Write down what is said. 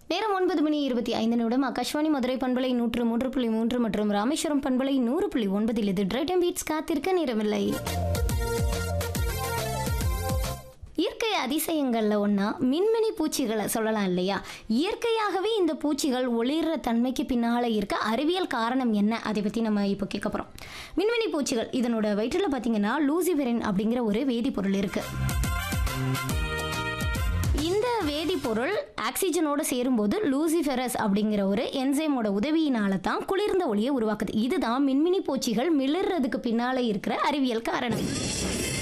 நேரம் ஒன்பது மணி இருபத்தி ஐந்து நிமிடம் ஆகாஷ்வாணி மதுரை பண்பலை நூற்று மூன்று புள்ளி மூன்று மற்றும் ராமேஸ்வரம் பண்பலை நூறு புள்ளி ஒன்பதில் இது டிரைட்டம் பீட்ஸ் காத்திருக்க நேரமில்லை இயற்கை அதிசயங்களில் ஒன்றா மின்மினி பூச்சிகளை சொல்லலாம் இல்லையா இயற்கையாகவே இந்த பூச்சிகள் ஒளிர்ற தன்மைக்கு பின்னால் இருக்க அறிவியல் காரணம் என்ன அதை பற்றி நம்ம இப்போ கேட்க போகிறோம் மின்மினி பூச்சிகள் இதனோட வயிற்றில் பார்த்தீங்கன்னா லூசிஃபெரின் அப்படிங்கிற ஒரு வேதிப்பொருள் இருக்குது இந்த வேதிப்பொருள் ஆக்சிஜனோட சேரும்போது லூசிஃபெரஸ் அப்படிங்கிற ஒரு என்சைமோட உதவியினால தான் குளிர்ந்த ஒளியை உருவாக்குது இதுதான் மின்மினி பூச்சிகள் மிளறதுக்கு பின்னால இருக்கிற அறிவியல் காரணம்